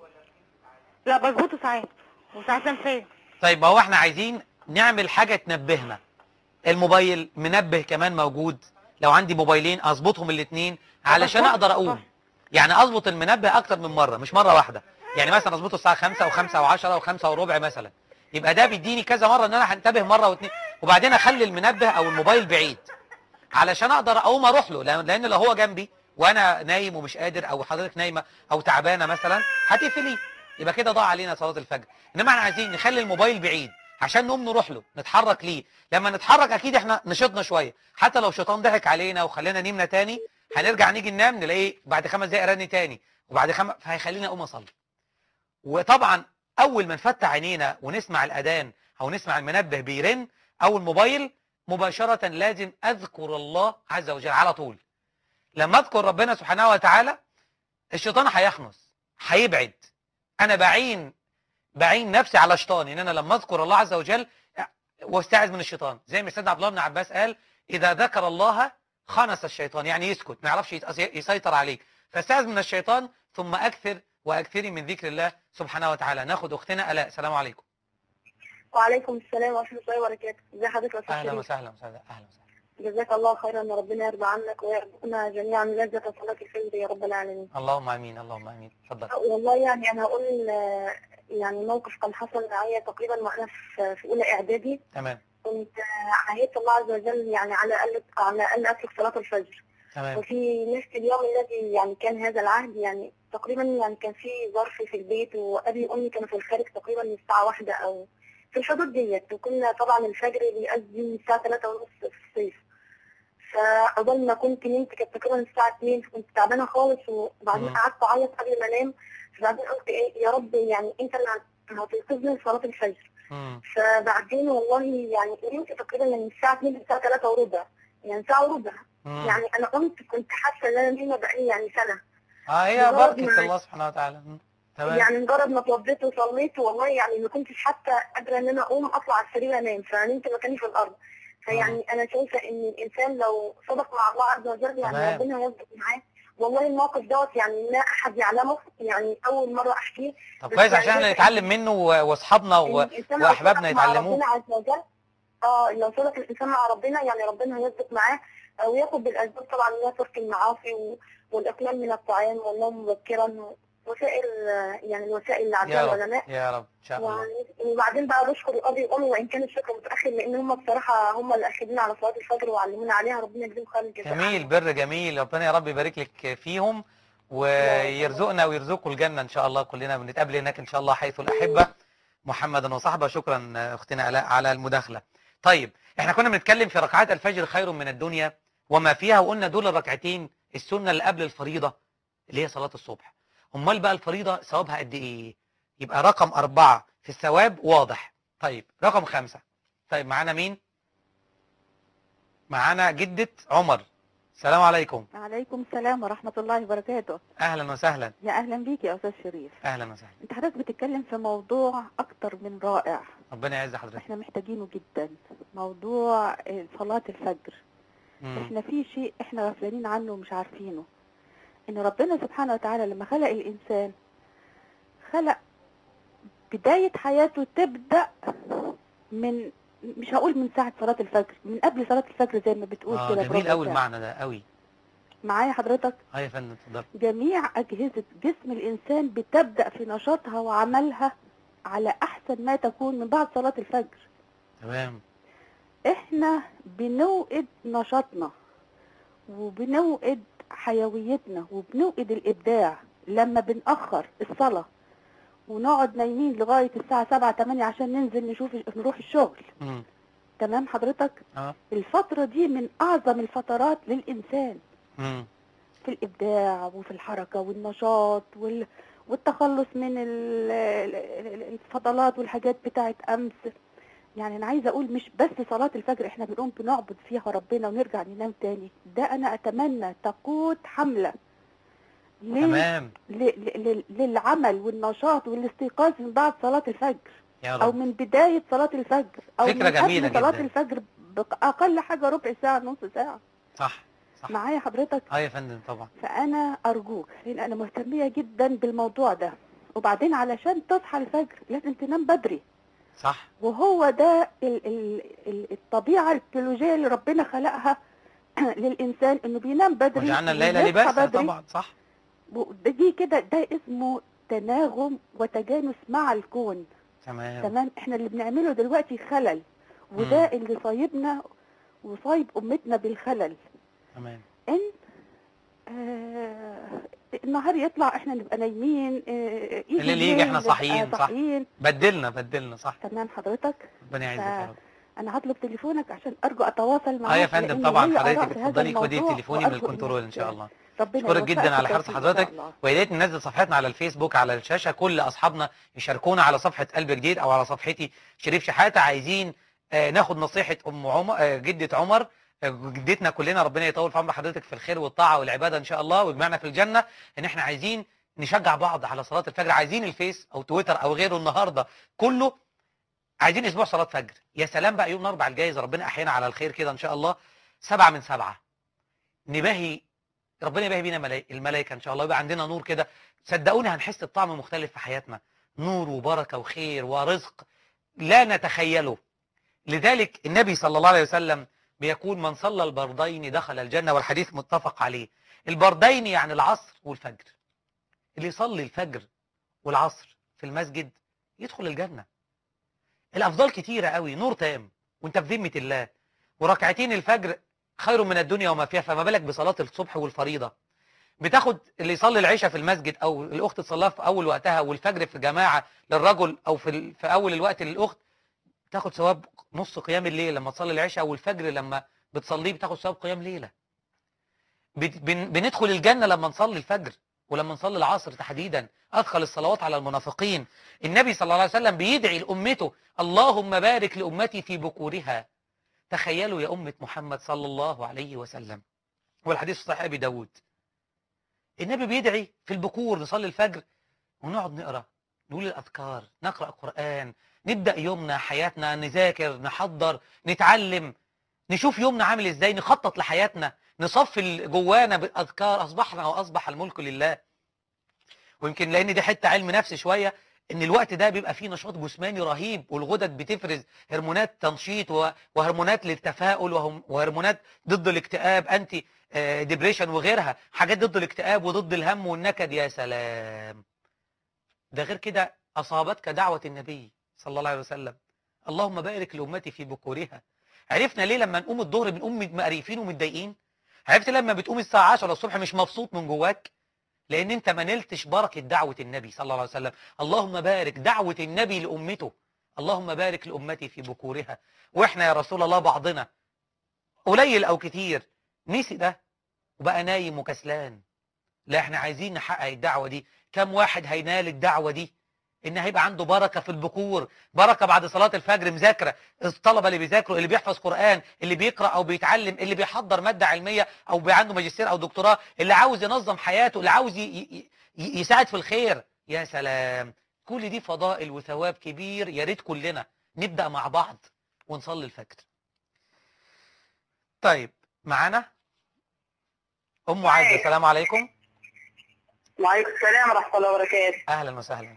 لا بظبطه ساعات وساعات أنساه طيب ما هو احنا عايزين نعمل حاجه تنبهنا الموبايل منبه كمان موجود لو عندي موبايلين اظبطهم الاثنين علشان صح، اقدر صح. اقوم يعني اظبط المنبه اكتر من مره مش مره واحده يعني مثلا اظبطه الساعه 5 و5 و10 و5 وربع مثلا يبقى ده بيديني كذا مره ان انا هنتبه مره واثنين وبعدين اخلي المنبه او الموبايل بعيد علشان اقدر اقوم اروح له لان لأن لو هو جنبي وانا نايم ومش قادر او حضرتك نايمه او تعبانه مثلا هتقفليه يبقى كده ضاع علينا صلاه الفجر انما احنا عايزين نخلي الموبايل بعيد عشان نقوم نروح له نتحرك ليه لما نتحرك اكيد احنا نشطنا شويه حتى لو شيطان ضحك علينا وخلينا نمنا تاني هنرجع نيجي ننام نلاقيه بعد خمس دقايق رن تاني وبعد خمس فهيخلينا اقوم اصلي وطبعا اول ما نفتح عينينا ونسمع الاذان او نسمع المنبه بيرن او الموبايل مباشره لازم اذكر الله عز وجل على طول لما اذكر ربنا سبحانه وتعالى الشيطان هيخنس هيبعد انا بعين بعين نفسي على شيطاني ان انا لما اذكر الله عز وجل واستعذ من الشيطان زي ما سيدنا عبد الله بن عباس قال اذا ذكر الله خنس الشيطان يعني يسكت ما يعرفش يتأس- يسيطر عليك فاستعذ من الشيطان ثم اكثر واكثري من ذكر الله سبحانه وتعالى ناخد اختنا الاء السلام عليكم وعليكم السلام ورحمة الله وبركاته ازي حضرتك يا أستاذ اهلا شريف؟ وسهلا وسهلا اهلا وسهلا جزاك الله خيرا ان ربنا يرضى عنك ويرزقنا جميعا لذة صلاة الفجر يا رب العالمين اللهم امين اللهم امين اتفضل والله يعني انا هقول آه، يعني موقف كان حصل معايا تقريبا وانا في في اولى اعدادي تمام كنت آه، عهدت الله عز وجل يعني على الاقل على الاقل اترك صلاة الفجر تمام وفي نفس اليوم الذي يعني كان هذا العهد يعني تقريبا يعني كان في ظرف في البيت وابي وامي كانوا في الخارج تقريبا من الساعه واحدة او في الحدود ديت وكنا طبعا الفجر بيأذن الساعه 3 ونص في الصيف فعقبال ما كنت نمت كانت تقريبا الساعه 2 فكنت تعبانه خالص وبعدين مم. قعدت اعيط قبل ما انام فبعدين قلت ايه يا رب يعني انت اللي هت- هتنقذني من صلاه الفجر مم. فبعدين والله يعني نمت تقريبا من الساعه 2 للساعه 3 وربع يعني ساعه وربع مم. يعني انا قمت كنت حاسه ان انا نايمه بقالي يعني سنه اه هي مجرد بركه ما- الله سبحانه وتعالى مم. تمام يعني مجرد ما اتوضيت وصليت والله يعني ما كنتش حتى قادره ان انا اقوم اطلع على السرير انام فنمت مكاني في الارض فيعني انا شايفه ان الانسان لو صدق مع الله عز وجل يعني تمام. ربنا يصدق معاه والله الموقف دوت يعني لا احد يعلمه يعني اول مره احكيه طب بس كويس يعني عشان احنا شايفة نتعلم منه و- واصحابنا إن و... الإنسان لو واحبابنا صدق مع يتعلموه ربنا عز وجل اه لو صدق الانسان مع ربنا يعني ربنا هيصدق معاه آه، وياخد بالاسباب طبعا ان هو ترك المعاصي و- والاقلال من الطعام والنوم مبكرا وسائر يعني الوسائل اللي عندها يا رب العلماء يا رب ان شاء الله وعن- وبعدين بقى بشكر الابي والام وان كان الشكر متاخر لان هم بصراحه هم اللي اخذونا على صلاه الفجر وعلمونا عليها ربنا يجزيهم خير الجزاء جميل بر جميل ربنا يا رب يبارك لك فيهم ويرزقنا ويرزقكم الجنة إن شاء الله كلنا بنتقابل هناك إن شاء الله حيث الأحبة محمدا وصحبه شكرا أختنا آلاء على المداخلة طيب احنا كنا بنتكلم في ركعات الفجر خير من الدنيا وما فيها وقلنا دول الركعتين السنة اللي قبل الفريضة اللي هي صلاة الصبح أمال بقى الفريضة ثوابها قد إيه يبقى رقم أربعة في الثواب واضح طيب رقم خمسة طيب معانا مين معانا جدة عمر السلام عليكم عليكم السلام ورحمة الله وبركاته اهلا وسهلا يا أهلا بيك يا أستاذ شريف اهلا وسهلا أنت حضرتك بتتكلم في موضوع أكتر من رائع ربنا يعز حضرتك احنا محتاجينه جدا موضوع آه، صلاة الفجر مم. احنا في شيء احنا غفلانين عنه ومش عارفينه ان ربنا سبحانه وتعالى لما خلق الانسان خلق بداية حياته تبدأ من مش هقول من ساعة صلاة الفجر من قبل صلاة الفجر زي ما بتقول اه كده جميل بربع قوي ساعة. المعنى ده قوي معايا حضرتك اه يا فندم اتفضل جميع أجهزة جسم الإنسان بتبدأ في نشاطها وعملها على أحسن ما تكون من بعد صلاة الفجر تمام إحنا بنوقد نشاطنا وبنوقد حيويتنا وبنوقد الإبداع لما بنأخر الصلاة ونقعد نايمين لغاية الساعة 7 8 عشان ننزل نشوف نروح الشغل مم. تمام حضرتك اه الفترة دي من أعظم الفترات للإنسان مم. في الإبداع وفي الحركة والنشاط وال... والتخلص من ال- ال- ال- الفضلات والحاجات بتاعت أمس يعني أنا عايزة أقول مش بس صلاة الفجر إحنا بنقوم بنعبد فيها ربنا ونرجع ننام تاني ده أنا أتمنى تقود حملة لل... تمام ل... ل... للعمل والنشاط والاستيقاظ من بعد صلاة الفجر يا أو رب من بداية صلاة الفجر أو فكرة من قبل جميلة صلاة جدا. الفجر بأقل حاجة ربع ساعة نص ساعة صح صح معايا حضرتك اه يا فندم طبعا فأنا أرجوك لأن أنا مهتمية جدا بالموضوع ده وبعدين علشان تصحى الفجر لازم تنام بدري صح وهو ده ال ال ال الطبيعة البيولوجية اللي ربنا خلقها للإنسان إنه بينام بدري وجعلنا الليل ويصحى لباسا بدري. طبعا صح وده- دي كده ده اسمه تناغم وتجانس مع الكون تمام تمام احنا اللي بنعمله دلوقتي خلل وده اللي صايبنا وصايب أمتنا بالخلل تمام ان آه النهار يطلع احنا نبقى نايمين آه يجي الليل يجي احنا نبقى صاحيين، صح. صاحيين بدلنا بدلنا صح تمام حضرتك ربنا يعزك يا رب انا هطلب تليفونك عشان ارجو اتواصل معاك اه يا فندم لأن طبعا ليا حضرتك آراء في هذا اتفضلي خدي الموضوع تليفوني من وأرجو الكنترول ان إنك شاء الله ربنا اشكرك يوفقك جدا على في حرص التوفيق إن شاء حضرتك الله. ويا ريت ننزل صفحتنا على الفيسبوك على الشاشه كل اصحابنا يشاركونا على صفحه قلب جديد او على صفحتي شريف شحاته عايزين آه، ناخد نصيحه ام عمر آه، جده عمر آه، جدتنا كلنا ربنا يطول في عمر حضرتك في الخير والطاعه والعباده ان شاء الله ويجمعنا في الجنه ان احنا عايزين نشجع بعض على صلاه الفجر عايزين الفيس او تويتر او غيره النهارده كله عايزين اسبوع صلاه فجر يا سلام بقى يوم الاربع الجايز ربنا احيانا على الخير كده ان شاء الله سبعة من سبعة نباهي ربنا يباهي بينا ملاي- الملائكه ان شاء الله يبقى عندنا نور كده صدقوني هنحس بطعم مختلف في حياتنا نور وبركه وخير ورزق لا نتخيله لذلك النبي صلى الله عليه وسلم بيقول من صلى البردين دخل الجنه والحديث متفق عليه البردين يعني العصر والفجر اللي يصلي الفجر والعصر في المسجد يدخل الجنه الافضال كتيره قوي نور تام وانت في ذمه الله وركعتين الفجر خير من الدنيا وما فيها فما بالك بصلاه الصبح والفريضه بتاخد اللي يصلي العشاء في المسجد او الاخت تصليها في اول وقتها والفجر في جماعه للرجل او في ال- في اول الوقت للاخت تاخد ثواب نص قيام الليل لما تصلي العشاء والفجر لما بتصليه بتاخد ثواب قيام ليله بت- بن- بندخل الجنه لما نصلي الفجر ولما نصلي العصر تحديدا ادخل الصلوات على المنافقين النبي صلى الله عليه وسلم بيدعي لامته اللهم بارك لامتي في بكورها تخيلوا يا امه محمد صلى الله عليه وسلم والحديث في صحيح ابي داود النبي بيدعي في البكور نصلي الفجر ونقعد نقرا نقول الاذكار نقرا قران نبدا يومنا حياتنا نذاكر نحضر نتعلم نشوف يومنا عامل ازاي نخطط لحياتنا نصفي ال- جوانا بالاذكار اصبحنا واصبح الملك لله ويمكن لان دي حته علم نفس شويه ان الوقت ده بيبقى فيه نشاط جسماني رهيب والغدد بتفرز هرمونات تنشيط و- وهرمونات للتفاؤل وهم- وهرمونات ضد الاكتئاب انتي ديبريشن وغيرها حاجات ضد الاكتئاب وضد الهم والنكد يا سلام ده غير كده أصابتك دعوة النبي صلى الله عليه وسلم اللهم بارك لأمتي في بكورها عرفنا ليه لما نقوم الظهر بنقوم مقريفين ومتضايقين عرفت لما بتقوم الساعة 10 الصبح مش مبسوط من جواك لأن أنت ما نلتش بركة دعوة النبي صلى الله عليه وسلم اللهم بارك دعوة النبي لأمته اللهم بارك لأمتي في بكورها وإحنا يا رسول الله بعضنا قليل أو كتير نسي ده وبقى نايم وكسلان لا احنا عايزين نحقق الدعوة دي كم واحد هينال الدعوة دي ان هيبقى عنده بركة في البكور بركة بعد صلاة الفجر مذاكرة الطلبة اللي بيذاكروا اللي بيحفظ قرآن اللي بيقرأ او بيتعلم اللي بيحضر مادة علمية او بي عنده ماجستير او دكتوراه اللي عاوز ينظم حياته اللي عاوز ي- ي- ي- يساعد في الخير يا سلام كل دي فضائل وثواب كبير يا ريت كلنا نبدأ مع بعض ونصلي الفجر طيب معانا ام عزه السلام عليكم وعليكم السلام ورحمة الله وبركاته اهلا وسهلا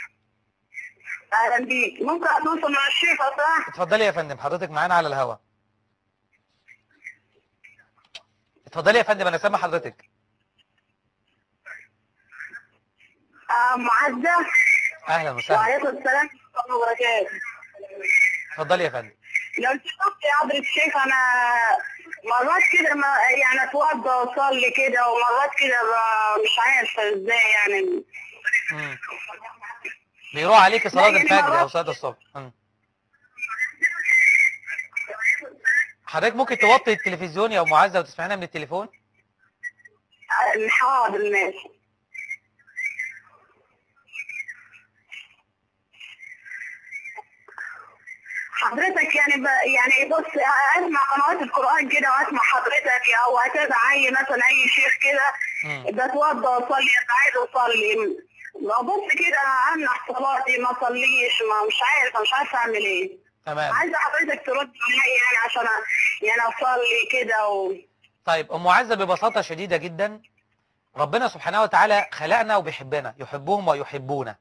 أهلا بيك ممكن أتواصل مع الشيخ صح؟ اتفضلي يا فندم حضرتك معانا على الهوا اتفضلي يا فندم انا سامع حضرتك آه معزة اهلا وسهلا وعليكم السلام ورحمة الله وبركاته اتفضلي يا فندم لو سمحت يا حضرة الشيخ أنا مرات كده ما يعني أتوضى وأصلي كده ومرات كده ب- مش عارفة إزاي يعني مم. بيروح عليك صلاه لا، يعني الفجر او مرات- صلاه الصبح مم. حضرتك ممكن توطي التلفزيون يا ام عزه وتسمعنا من التليفون آه، حاضر ماشي حضرتك يعني ب... يعني بص اسمع قنوات القرآن كده واسمع حضرتك او اتابع اي مثلا اي شيخ كده مم. بتوضى واصلي عايز اصلي ببص كده امنع صلاتي ما اصليش ما مش عارفه مش عارفه اعمل ايه تمام عايزه حضرتك ترد عليا يعني عشان أ- يعني اصلي كده و... طيب ام عزه ببساطه شديده جدا ربنا سبحانه وتعالى خلقنا وبيحبنا يحبهم ويحبونا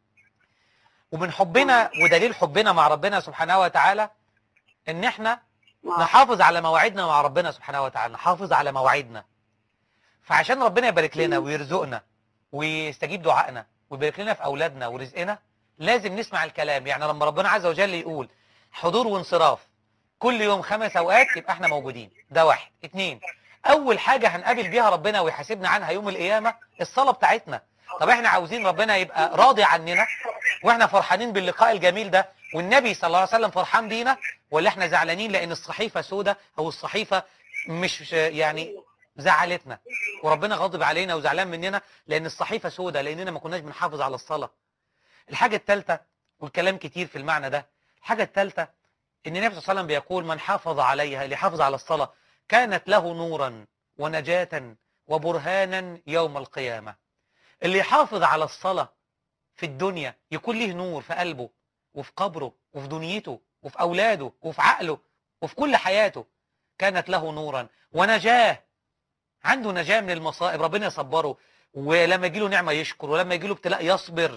ومن حبنا ودليل حبنا مع ربنا سبحانه وتعالى ان احنا نحافظ على مواعيدنا مع ربنا سبحانه وتعالى نحافظ على مواعيدنا فعشان ربنا يبارك لنا ويرزقنا ويستجيب دعائنا ويبارك لنا في اولادنا ورزقنا لازم نسمع الكلام يعني لما ربنا عز وجل يقول حضور وانصراف كل يوم خمس اوقات يبقى احنا موجودين ده واحد اتنين اول حاجة هنقابل بيها ربنا ويحاسبنا عنها يوم القيامة الصلاة بتاعتنا طب احنا عاوزين ربنا يبقى راضي عننا واحنا فرحانين باللقاء الجميل ده والنبي صلى الله عليه وسلم فرحان بينا ولا احنا زعلانين لان الصحيفة سودة او الصحيفة مش يعني زعلتنا وربنا غاضب علينا وزعلان مننا لان الصحيفة سودة لاننا ما كناش بنحافظ على الصلاة الحاجة الثالثة والكلام كتير في المعنى ده الحاجة الثالثة ان النبي صلى الله عليه وسلم بيقول من حافظ عليها اللي حافظ على الصلاة كانت له نورا ونجاة وبرهانا يوم القيامة اللي يحافظ على الصلاة في الدنيا يكون له نور في قلبه وفي قبره وفي دنيته وفي أولاده وفي عقله وفي كل حياته كانت له نورا ونجاة عنده نجاة من المصائب ربنا يصبره ولما يجيله نعمة يشكر ولما يجيله ابتلاء يصبر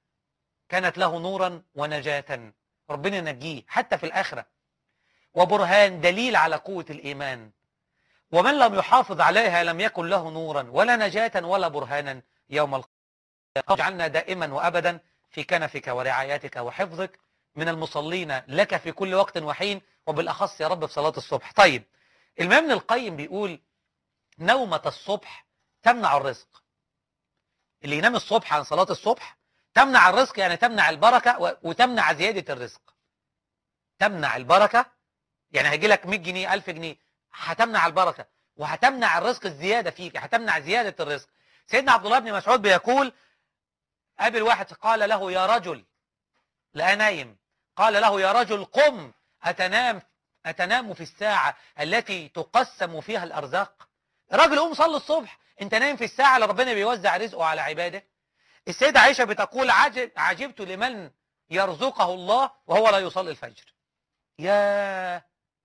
كانت له نورا ونجاة ربنا ينجيه حتى في الآخرة وبرهان دليل على قوة الإيمان ومن لم يحافظ عليها لم يكن له نورا ولا نجاة ولا برهانا يوم القيامة اجعلنا دائما وأبدا في كنفك ورعايتك وحفظك من المصلين لك في كل وقت وحين وبالأخص يا رب في صلاة الصبح طيب الإمام ابن القيم بيقول نومة الصبح تمنع الرزق اللي ينام الصبح عن صلاة الصبح تمنع الرزق يعني تمنع البركة و- وتمنع زيادة الرزق تمنع البركة يعني هيجي لك 100 جنيه 1000 جنيه هتمنع البركة وهتمنع الرزق الزيادة فيك هتمنع زيادة الرزق سيدنا عبد الله بن مسعود بيقول قابل واحد قال له يا رجل لا نايم قال له يا رجل قم أتنام أتنام في الساعة التي تقسم فيها الأرزاق راجل قوم صلي الصبح انت نايم في الساعة اللي ربنا بيوزع رزقه على عباده السيدة عائشة بتقول عجب عجبت لمن يرزقه الله وهو لا يصلي الفجر يا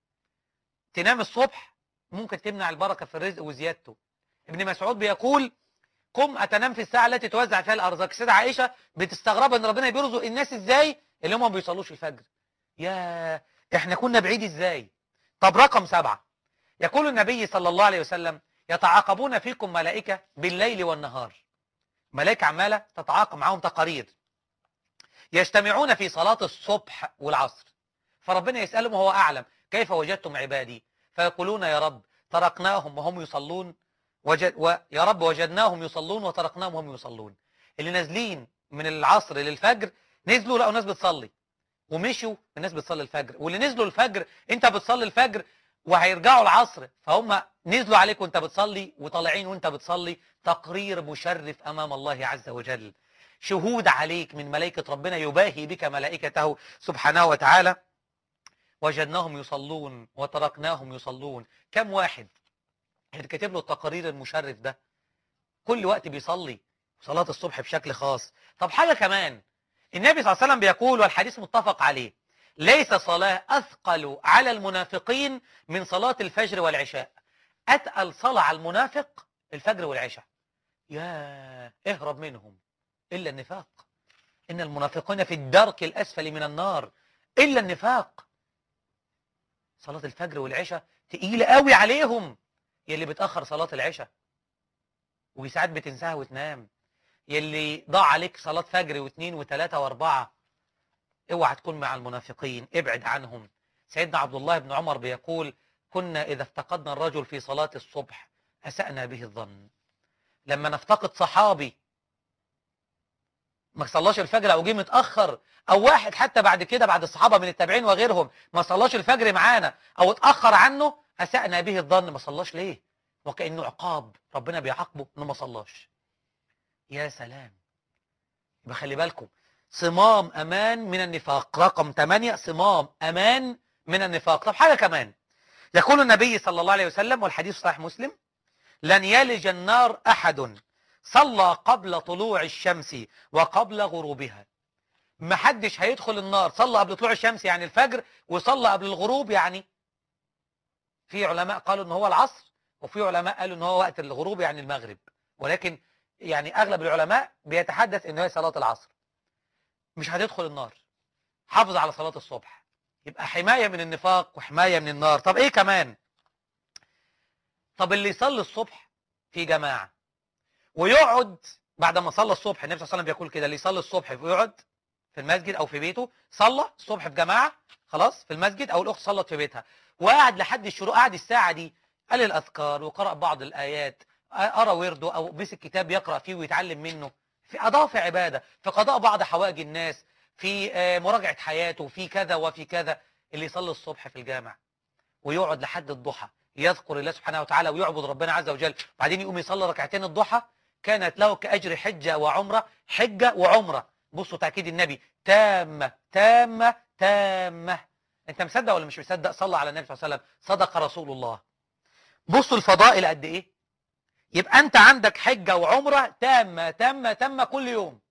تنام الصبح ممكن تمنع البركة في الرزق وزيادته ابن مسعود بيقول قم أتنام في الساعة التي توزع فيها الأرزاق السيدة عائشة بتستغرب ان ربنا بيرزق الناس ازاي اللي هم ما بيصلوش الفجر يا احنا كنا بعيد ازاي طب رقم سبعة يقول النبي صلى الله عليه وسلم يتعاقبون فيكم ملائكة بالليل والنهار ملائكة عمالة تتعاقب معاهم تقارير يجتمعون في صلاة الصبح والعصر فربنا يسألهم وهو أعلم كيف وجدتم عبادي فيقولون يا رب تركناهم وهم يصلون وجد ويا رب وجدناهم يصلون وتركناهم وهم يصلون اللي نازلين من العصر للفجر نزلوا لقوا ناس بتصلي ومشوا الناس بتصلي الفجر واللي نزلوا الفجر انت بتصلي الفجر وهيرجعوا العصر فهم نزلوا عليك وانت بتصلي وطالعين وانت بتصلي تقرير مشرف امام الله عز وجل شهود عليك من ملائكة ربنا يباهي بك ملائكته سبحانه وتعالى وجدناهم يصلون وتركناهم يصلون كم واحد كاتب له التقارير المشرف ده كل وقت بيصلي صلاة الصبح بشكل خاص طب حاجة كمان النبي صلى الله عليه وسلم بيقول والحديث متفق عليه ليس صلاة أثقل على المنافقين من صلاة الفجر والعشاء أتقل صلاة على المنافق الفجر والعشاء يا اهرب منهم إلا النفاق إن المنافقين في الدرك الأسفل من النار إلا النفاق صلاة الفجر والعشاء تقيلة قوي عليهم يلي بتأخر صلاة العشاء وساعات بتنساها وتنام يلي ضاع عليك صلاة فجر واثنين وثلاثة واربعة اوعى تكون مع المنافقين ابعد عنهم سيدنا عبد الله بن عمر بيقول كنا إذا افتقدنا الرجل في صلاة الصبح أسأنا به الظن لما نفتقد صحابي ما صلاش الفجر او جه متاخر او واحد حتى بعد كده بعد الصحابه من التابعين وغيرهم ما صلاش الفجر معانا او اتاخر عنه اسانا به الظن ما صلاش ليه وكانه عقاب ربنا بيعاقبه انه ما صلاش يا سلام يبقى خلي بالكم صمام امان من النفاق رقم 8 صمام امان من النفاق طب حاجه كمان يقول النبي صلى الله عليه وسلم والحديث صحيح مسلم لن يلج النار احد صلى قبل طلوع الشمس وقبل غروبها ما حدش هيدخل النار صلى قبل طلوع الشمس يعني الفجر وصلى قبل الغروب يعني في علماء قالوا ان هو العصر وفي علماء قالوا ان هو وقت الغروب يعني المغرب ولكن يعني اغلب العلماء بيتحدث ان هي صلاة العصر مش هتدخل النار حافظ على صلاة الصبح يبقى حماية من النفاق وحماية من النار طب ايه كمان طب اللي يصلي الصبح في جماعة ويقعد بعد ما صلى الصبح النبي صلى الله عليه وسلم بيقول كده اللي يصلي الصبح ويقعد في المسجد او في بيته صلى الصبح في جماعه خلاص في المسجد او الاخت صلت في بيتها وقعد لحد الشروق قعد الساعه دي قال الاذكار وقرأ بعض الايات قرا ورده او مسك كتاب يقرأ فيه ويتعلم منه في قضاء في عباده في قضاء بعض حوائج الناس في آه، مراجعه حياته في كذا وفي كذا اللي يصلي الصبح في الجامع ويقعد لحد الضحى يذكر الله سبحانه وتعالى ويعبد ربنا عز وجل بعدين يقوم يصلي ركعتين الضحى كانت له كأجر حجة وعمرة حجة وعمرة بصوا تأكيد النبي تامة تامة تامة انت مصدق ولا مش مصدق صلى على النبي صلى الله عليه وسلم صدق رسول الله بصوا الفضائل قد ايه يبقى انت عندك حجة وعمرة تامة تامة تامة كل يوم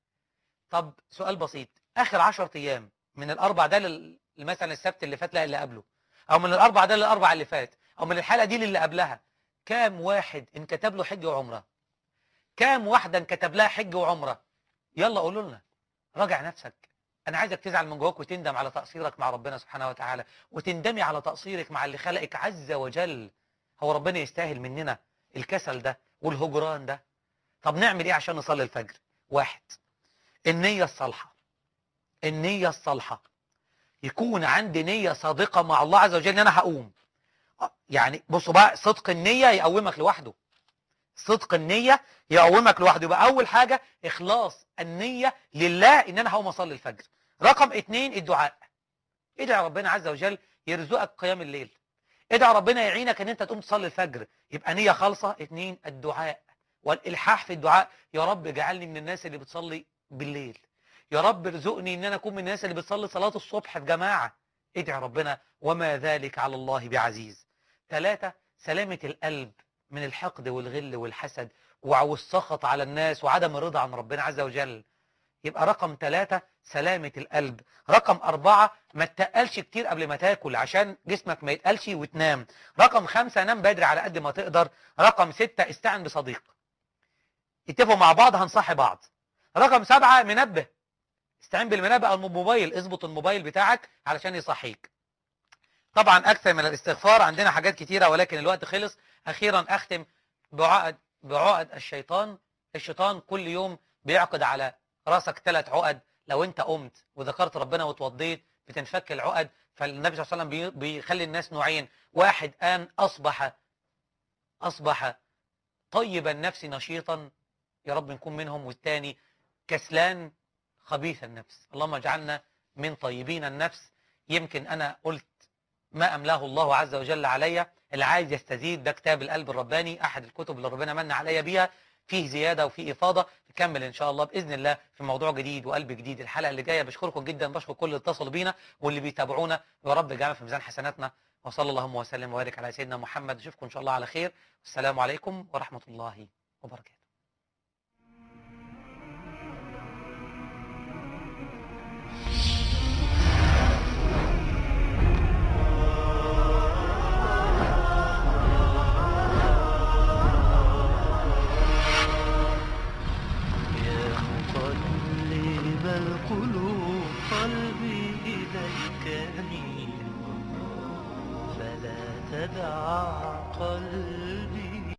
طب سؤال بسيط اخر 10 ايام من الاربع ده لل- مثلا السبت اللي فات لا اللي قبله او من الاربع ده للاربع اللي فات او من الحلقة دي للي قبلها كام واحد انكتب له حج وعمره كام واحدة انكتب لها حج وعمرة يلا قولوا لنا راجع نفسك انا عايزك تزعل من جواك وتندم على تقصيرك مع ربنا سبحانه وتعالى وتندمي على تقصيرك مع اللي خلقك عز وجل هو ربنا يستاهل مننا الكسل ده والهجران ده طب نعمل ايه عشان نصلي الفجر واحد النية الصالحة النية الصالحة يكون عندي نية صادقة مع الله عز وجل ان انا هقوم يعني بصوا بقى صدق النية يقومك لوحده صدق النية يقومك لوحده يبقى أول حاجة إخلاص النية لله إن أنا هقوم أصلي الفجر رقم اتنين الدعاء ادعي ربنا عز وجل يرزقك قيام الليل ادعي ربنا يعينك ان انت تقوم تصلي الفجر يبقى نية خالصة اتنين الدعاء والإلحاح في الدعاء يا رب اجعلني من الناس اللي بتصلي بالليل يا رب ارزقني ان انا اكون من الناس اللي بتصلي صلاة الصبح في جماعة ادعي ربنا وما ذلك على الله بعزيز ثلاثة سلامة القلب من الحقد والغل والحسد والسخط على الناس وعدم الرضا عن ربنا عز وجل يبقى رقم ثلاثة سلامة القلب رقم أربعة ما تتقلش كتير قبل ما تاكل عشان جسمك ما يتقلش وتنام رقم خمسة نام بدري على قد ما تقدر رقم ستة استعن بصديق اتفقوا مع بعض هنصحي بعض رقم سبعة منبه استعين بالمنبه او الموبايل اظبط الموبايل بتاعك علشان يصحيك طبعا اكثر من الاستغفار عندنا حاجات كتيرة ولكن الوقت خلص اخيرا اختم بعقد بعقد الشيطان الشيطان كل يوم بيعقد على راسك ثلاث عقد لو انت قمت وذكرت ربنا وتوضيت بتنفك العقد فالنبي صلى الله عليه وسلم بي- بيخلي الناس نوعين واحد قام اصبح اصبح طيب النفس نشيطا يا رب نكون منهم والتاني كسلان خبيث النفس اللهم اجعلنا من طيبين النفس يمكن انا قلت ما املاه الله عز وجل عليا اللي عايز يستزيد ده كتاب القلب الرباني احد الكتب اللي ربنا من عليا بيها فيه زياده وفيه افاضه نكمل ان شاء الله باذن الله في موضوع جديد وقلب جديد الحلقه اللي جايه بشكركم جدا بشكر كل اللي اتصلوا بينا واللي بيتابعونا يا رب يجعلنا في ميزان حسناتنا وصلى اللهم وسلم وبارك على سيدنا محمد اشوفكم ان شاء الله على خير والسلام عليكم ورحمه الله وبركاته يا مقلب القلوب قلبي إليك ميل فلا تدع قلبي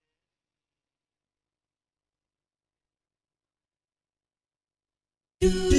do